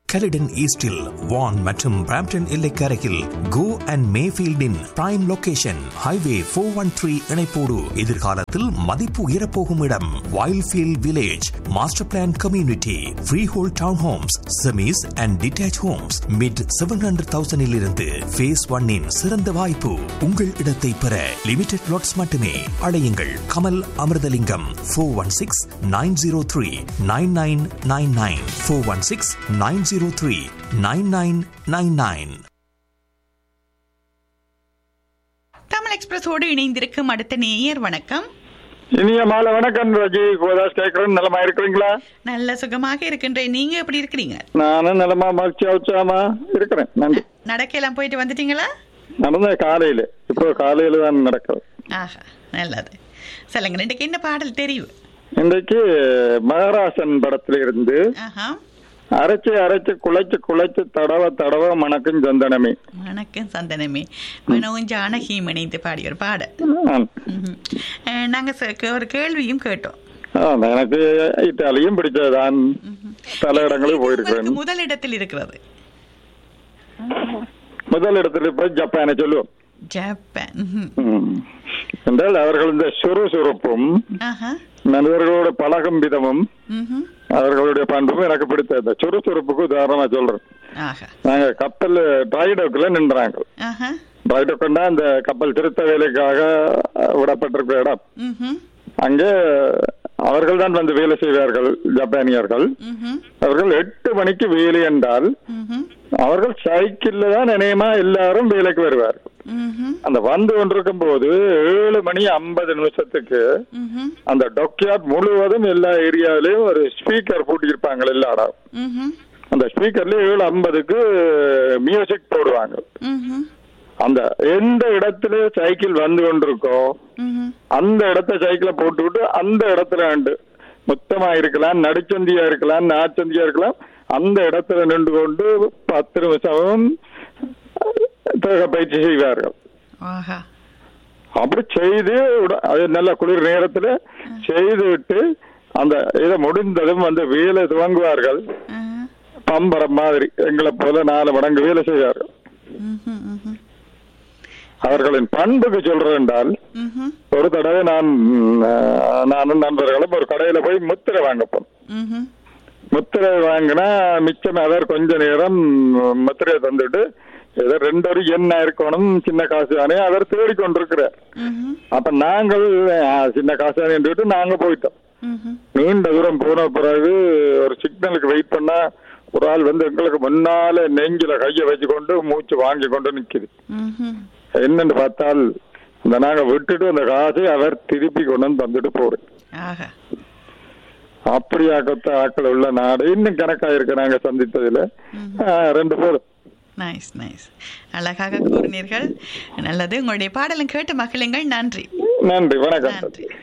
கலிடன் ஈஸ்டில் வான் மற்றும் பிராம்டன் எல்லைக்கரையில் கோ அண்ட் மேஃபீல்டின் prime location highway four one three இணைப்போடு எதிர்காலத்தில் மதிப்பு உயரப்போகும் இடம் Wildfield village master plan community freehold town homes semis and detach homes mid seven hundred தௌசண்டில் இருந்து ஃபேஸ் ஒன்னின் சிறந்த வாய்ப்பு உங்கள் இடத்தை பெற லிமிடெட் லாட்ஸ் மட்டுமே அழையுங்கள் Kamal Amirthalingam four one six nine zero three nine nine nine nine four one six nine zero three nine nine nine nine Tamil எக்ஸ்பிரஸோடு இணைந்திருக்கும் அடுத்த நேயர் வணக்கம் இனிய மாலை வணக்கம் ரஜி கோதாஸ் கேட்கறேன் நலமா இருக்கிறீங்களா நல்ல சுகமாக இருக்கின்றேன் நீங்க எப்படி இருக்கிறீங்க நானும் நலமா மகிழ்ச்சியா உற்சாகமா இருக்கிறேன் நன்றி நடக்கையெல்லாம் போயிட்டு வந்துட்டீங்களா நடந்த காலையில இப்போ காலையில தான் நடக்குது ஆஹா நல்லது சொல்லுங்க இன்றைக்கு என்ன பாடல் தெரியும் இன்றைக்கு மகாராசன் படத்துல இருந்து ஆஹா அரைச்சு அரைச்சு குழைச்சு குழைச்சு தடவ தடவ மணக்கும் சந்தனமே வணக்கம் சந்தனமே மனோவும் ஜானகியும் இணைந்து பாடிய ஒரு பாடல் ஆம். ம்ஹும். அஹ், நாங்க ச- கே- ஒரு கேள்வியும் கேட்டோம் ஆ, எனக்கு இத்தாலியும் பிடிச்சதான் பல இடங்களுக்கு போயிருக்கிறேன் உங்களுக்கு முதலிடத்தில் இருக்கிறது முதல் இடத்துல போய் ஜப்பானை சொல்லுவோம் ஜப்பான் ம்ஹும். ம். என்றால் அவர்கள் இந்த சுறுசுறுப்பும் ஆஹா மனிதர்களோட பழகும் விதமும் ம்ஹும். அவர்களுடைய பண்பும் எனக்கு பிடித்த இந்த சுறுசுறுப்புக்கு உதாரணமா சொல்றேன் ஆஹா நாங்க கப்பல் ட்ரைடோக்குல நின்றாங்க ஆஹா ட்ரைடோக்குன்னா அந்த கப்பல் திருத்த வேலைக்காக அஹ், விடப்பட்டிருக்கிற இடம் ம்ஹும். அங்கே அவர்கள் தான் வந்து வேலை செய்வார்கள் ஜப்பானியர்கள் ம்ஹும். அவர்கள் எட்டு மணிக்கு வேலை என்றால் ம்ஹும். அவர்கள் சைக்கிள்ல தான் நினையமா எல்லாரும் வேலைக்கு வருவார்கள் ம்ஹும். அந்த வந்து கொண்டிருக்கும் போது ஏழு மணி ஐம்பது நிமிஷத்துக்கு ம்ஹும். அந்த டொக்யார்ட் முழுவதும் எல்லா ஏரியாவிலையும் ஒரு ஸ்பீக்கர் பூட்டியிருப்பாங்க எல்லா இடம் ம்ஹும். அந்த ஸ்பீக்கர்ல ஏழு ஐம்பதுக்கு மியூசிக் போடுவாங்க ம்ஹும். அந்த எந்த இடத்துல சைக்கிள் வந்து கொண்டிருக்கோ ம்ஹும். அந்த இடத்த சைக்கிளை போட்டுவிட்டு அந்த இடத்துல உண்டு மொத்தமா இருக்கலாம் நடுச்சந்தியா இருக்கலாம் நாச்சந்தியா இருக்கலாம் அந்த இடத்துல நின்று கொண்டு பத்து நிமிஷமும் தேக பயிற்சி செய்வார்கள் ஆஹா அப்படி செய்து உட- அது நல்ல குளிர் நேரத்துல செய்து விட்டு அந்த இதை முடிந்ததும் வந்து வேலை துவங்குவார்கள் ஆஹா. பம்பரம் மாதிரி எங்களை போல நாலு மடங்கு வேலை செய்வார்கள் ம்ஹும். ம்ஹும். அவர்களின் பண்புக்கு சொல்றேன் என்றால் ம்ஹும். ஒரு தடவை நான் ம், அஹ், நானும் நண்பர்களும் ஒரு கடையில போய் முத்திரை வாங்க போனோம் ம்ஹும். முத்திரை வாங்கினா மிச்சம் அவர் கொஞ்ச நேரம் முத்திரையை தந்துட்டு ஏதோ ரெண்டு ஒரு எண்ணெய் இருக்கணும் சின்ன காசு தானே அவர் தேடிக்கொண்டிருக்கிறார் ம்ஹும். அப்ப நாங்கள் ஆ, சின்ன காசு தானே நாங்க போயிட்டோம் ம்ஹும். நீண்ட தூரம் போன பிறகு ஒரு சிக்னலுக்கு வெயிட் பண்ணா ஒரு ஆள் வந்து எங்களுக்கு முன்னால நெஞ்சில கையை வச்சு கொண்டு மூச்சு வாங்கி கொண்டு நிக்குது ம்ஹும். என்னன்னு பார்த்தால் இந்த நாங்க விட்டுட்டு அந்த காசை அவர் திருப்பி கொண்டு வந்து தந்துட்டு போறேன் ஆஹா அப்படியாக்கத்த ஆக்கள் உள்ள நாடு இன்னும் கணக்கா இருக்கு நாங்க சந்தித்ததுல ஆ, ரெண்டு போதும் நைஸ் நைஸ் அழகாக கூறினீர்கள் நல்லது உங்களுடைய பாடலும் கேட்டு மகிழுங்கள் நன்றி நன்றி வணக்கம் நன்றி